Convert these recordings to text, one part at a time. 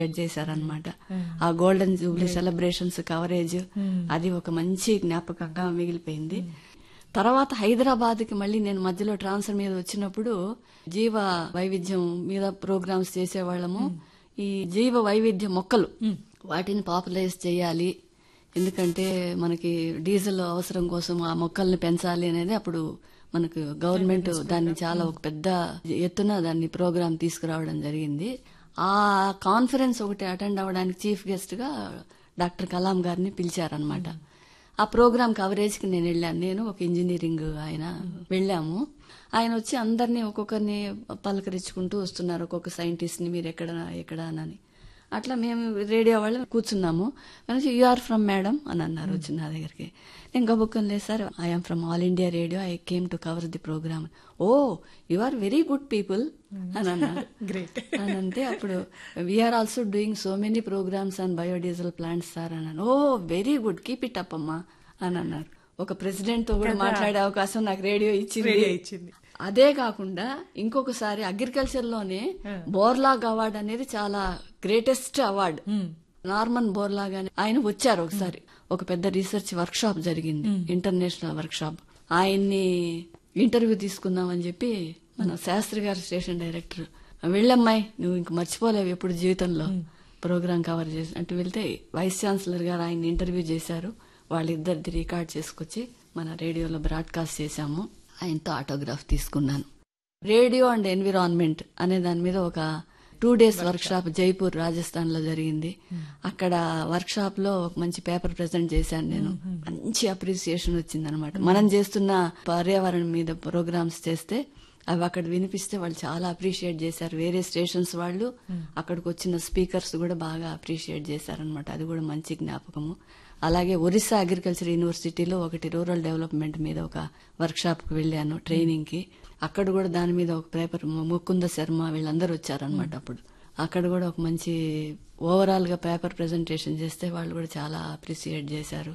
set చేశారనమాట ఆ golden Jubilee celebrations coverage అది ఒక మంచి జ్ఞాపకంగా మిగిలిపోయింది తర్వాత హైదరాబాద్ కి మళ్ళీ నేను మధ్యలో ట్రాన్స్ఫర్ మీద వచ్చినప్పుడు జీవ వైవిధ్యం మీద ప్రోగ్రామ్స్ చేసేవాళ్ళము ఈ జీవ వైవిధ్య మొక్కలు వాటిని పాపులైజ్ చేయాలి ఎందుకంటే మనకి డీజిల్ అవసరం కోసం ఆ మొక్కల్ని పెంచాలి అనేది అప్పుడు మనకు గవర్నమెంట్ దాన్ని చాలా ఒక పెద్ద ఎత్తున దాన్ని ప్రోగ్రామ్ తీసుకురావడం జరిగింది ఆ కాన్ఫరెన్స్ ఒకటి అటెండ్ అవ్వడానికి చీఫ్ గెస్ట్ గా డాక్టర్ కలాం గారిని పిలిచారనమాట ఆ ప్రోగ్రామ్ కవరేజ్ కి నేను వెళ్ళాను నేను ఒక ఇంజనీరింగ్ ఆయన వెళ్ళాము ఆయన వచ్చి అందరినీ ఒక్కొక్కరిని పలకరించుకుంటూ వస్తున్నారు ఒక్కొక్క సైంటిస్ట్ ని మీరు ఎక్కడ ఎక్కడ అని అట్లా మేము రేడియో వాళ్ళు కూర్చున్నాము కానీ యు ఆర్ ఫ్రమ్ మేడం అని అన్నారు వచ్చి నా దగ్గరికి నేను గబుక్కని లేదు sir I'm from all India radio I came to cover the programme oh you are very good people అని అన్నారు గ్రేట్ అని అంటే అప్పుడు we are also doing so many programmes on biodiesel plants sir అన్నాను oh very good keep it up అమ్మా అని అన్నారు ఒక ప్రెసిడెంట్ తో కూడా మాట్లాడే అవకాశం నాకు రేడియో ఇచ్చింది రేడియో ఇచ్చింది అదే కాకుండా ఇంకొకసారి అగ్రికల్చర్ లోనే బోర్లాగ్ అవార్డ్ అనేది చాలా గ్రేటెస్ట్ అవార్డ్ నార్మన్ బోర్లాగ్ అని ఆయన వచ్చారు ఒకసారి ఒక పెద్ద రీసెర్చ్ వర్క్ షాప్ జరిగింది ఇంటర్నేషనల్ వర్క్ షాప్ ఆయన్ని ఇంటర్వ్యూ తీసుకుందామని చెప్పి మన శాస్త్రి గారు స్టేషన్ డైరెక్టర్ వెళ్ళమ్మాయి నువ్వు ఇంక మర్చిపోలేవు ఎప్పుడు జీవితంలో ప్రోగ్రామ్ కవర్ చేసి అంటే వెళ్తే వైస్ ఛాన్సలర్ గారు ఆయన ఇంటర్వ్యూ చేశారు వాళ్ళిద్దరిది రికార్డ్ చేసుకొచ్చి మన రేడియోలో బ్రాడ్కాస్ట్ చేశాము ఆయనతో ఆటోగ్రాఫ్ తీసుకున్నాను రేడియో అండ్ ఎన్విరాన్మెంట్ అనే దాని మీద ఒక two days workshop Jaipur Rajasthan లో జరిగింది అక్కడ వర్క్ షాప్ లో ఒక మంచి పేపర్ ప్రెజెంట్ చేశాను నేను మంచి అప్రిసియేషన్ వచ్చింది అనమాట మనం చేస్తున్న పర్యావరణం మీద ప్రోగ్రామ్స్ చేస్తే అవి అక్కడ వినిపిస్తే వాళ్ళు చాలా అప్రిషియేట్ చేశారు వేరే స్టేషన్స్ వాళ్ళు అక్కడికి వచ్చిన స్పీకర్స్ కూడా బాగా అప్రిషియేట్ చేశారనమాట అది కూడా మంచి జ్ఞాపకము అలాగే ఒరిస్సా అగ్రికల్చర్ యూనివర్సిటీలో ఒకటి రూరల్ డెవలప్మెంట్ మీద ఒక వర్క్ షాప్ కి వెళ్ళాను ట్రైనింగ్ కి అక్కడ కూడా దాని మీద ఒక పేపర్ ముకుంద శర్మ వీళ్ళందరూ వచ్చారనమాట అప్పుడు అక్కడ కూడా ఒక మంచి ఓవరాల్ గా పేపర్ ప్రెజెంటేషన్ చేస్తే వాళ్ళు కూడా చాలా అప్రిసియేట్ చేశారు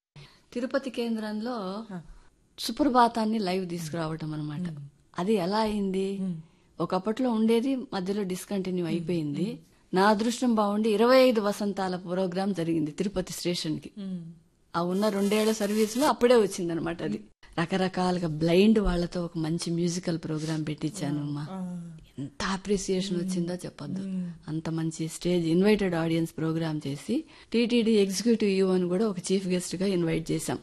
తిరుపతి కేంద్రంలో సుప్రభాతాన్ని లైవ్ తీసుకురావటం అనమాట అది ఎలా అయింది ఒకప్పట్లో ఉండేది మధ్యలో డిస్కంటిన్యూ అయిపోయింది నా అదృష్టం బాగుండి ఇరవై ఐదు వసంతాల ప్రోగ్రాం జరిగింది తిరుపతి స్టేషన్ కి ఆ ఉన్న రెండేళ్ల సర్వీస్ లో అప్పుడే వచ్చింది అనమాట అది రకరకాలుగా బ్లైండ్ వాళ్ళతో ఒక మంచి మ్యూజికల్ ప్రోగ్రామ్ పెట్టించాను అమ్మా ఎంత అప్రిసియేషన్ వచ్చిందో చెప్పొద్దు అంత మంచి స్టేజ్ ఇన్వైటెడ్ ఆడియన్స్ ప్రోగ్రామ్ చేసి టీటీడీ ఎగ్జిక్యూటివ్ యూ అని కూడా ఒక చీఫ్ గెస్ట్ గా ఇన్వైట్ చేశాం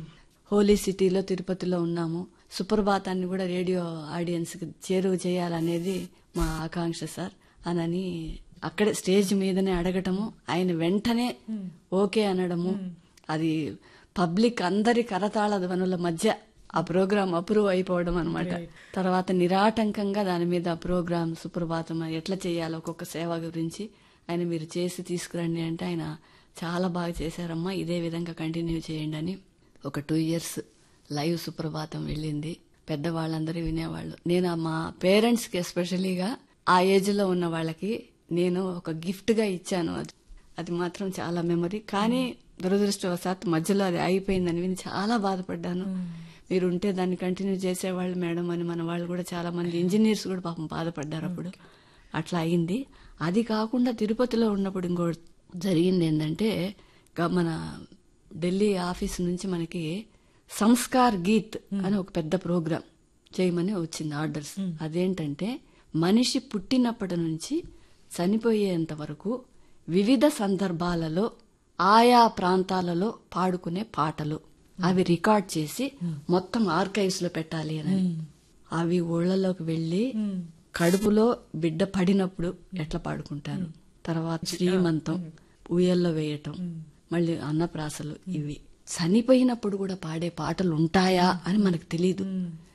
హోలీ సిటీలో తిరుపతిలో ఉన్నాము సుప్రభాతాన్ని కూడా రేడియో ఆడియన్స్ కి చేరువ చేయాలనేది మా ఆకాంక్ష సార్ అనని అక్కడే స్టేజ్ మీదనే అడగటము ఆయన వెంటనే ఓకే అనడము అది పబ్లిక్ అందరి కరతాళ ధ్వనుల మధ్య ఆ ప్రోగ్రామ్ అప్రూవ్ అయిపోవడం అనమాట తర్వాత నిరాటంకంగా దాని మీద ప్రోగ్రామ్ సుప్రభాతం ఎట్లా చేయాలో ఒక్కొక్క సేవ గురించి ఆయన మీరు చేసి తీసుకురండి అంటే ఆయన చాలా బాగా చేశారమ్మా ఇదే విధంగా కంటిన్యూ చేయండి అని ఒక టూ ఇయర్స్ లైవ్ సుప్రభాతం వెళ్ళింది పెద్దవాళ్ళందరూ వినేవాళ్ళు నేను మా పేరెంట్స్ కి ఎస్పెషలీగా ఆ ఏజ్ లో ఉన్న వాళ్ళకి నేను ఒక గిఫ్ట్ గా ఇచ్చాను అది అది మాత్రం చాలా మెమరీ కానీ దురదృష్టవశాత్ మధ్యలో అది అయిపోయిందని విని చాలా బాధపడ్డాను మీరు ఉంటే దాన్ని కంటిన్యూ చేసేవాళ్ళు మేడం అని మన వాళ్ళు కూడా చాలా మంది ఇంజనీర్స్ కూడా పాపం బాధపడ్డారు అప్పుడు అట్లా అయింది అది కాకుండా తిరుపతిలో ఉన్నప్పుడు ఇంకో జరిగింది ఏంటంటే గ- మన ఢిల్లీ ఆఫీస్ నుంచి మనకి సంస్కార్ గీత్ అని ఒక పెద్ద ప్రోగ్రాం చేయమని వచ్చింది ఆర్డర్స్ అదేంటంటే మనిషి పుట్టినప్పటి నుంచి చనిపోయేంత వరకు వివిధ సందర్భాలలో ఆయా ప్రాంతాలలో పాడుకునే పాటలు అవి రికార్డ్ చేసి మొత్తం ఆర్కైవ్స్ లో పెట్టాలి అని అవి ఊళ్ళలోకి వెళ్లి కడుపులో బిడ్డ పడినప్పుడు ఎట్లా పాడుకుంటారు తర్వాత శ్రీమంతం ఉయ్యల్లో వేయటం మళ్ళీ అన్నప్రాసలు ఇవి చనిపోయినప్పుడు కూడా పాడే పాటలు ఉంటాయా అని మనకు తెలియదు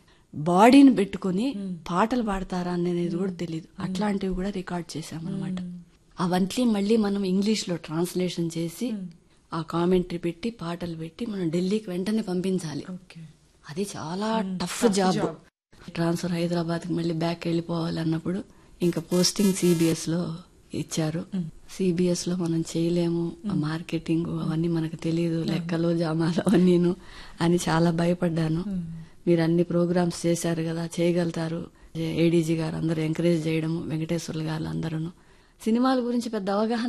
బాడీని పెట్టుకుని పాటలు పాడతారా అనేది కూడా తెలియదు అట్లాంటివి కూడా రికార్డ్ చేశామన్నమాట అవన్నీ మళ్ళీ మనం ఇంగ్లీష్ లో ట్రాన్స్లేషన్ చేసి ఆ కామెంటరీ పెట్టి పాటలు పెట్టి మనం ఢిల్లీకి వెంటనే పంపించాలి ఓకే అది చాలా టఫ్ జాబ్ ట్రాన్స్ఫర్ హైదరాబాద్ కి మళ్ళీ బ్యాక్ వెళ్ళిపోవాలన్నప్పుడు ఇంకా పోస్టింగ్ సిబిఎస్ లో ఇచ్చారు సిబిఎస్ లో మనం చేయలేము ఆ మార్కెటింగ్ అవన్నీ మనకు తెలియదు లెక్కలు జామాలు అవన్నీను అని చాలా భయపడ్డాను మీరు అన్ని ప్రోగ్రామ్స్ చేశారు కదా చేయగలుగుతారు ఏడీజీ గారు అందరూ ఎంకరేజ్ చేయడము వెంకటేశ్వర్లు గారు అందరూ సినిమాల గురించి పెద్ద అవగాహన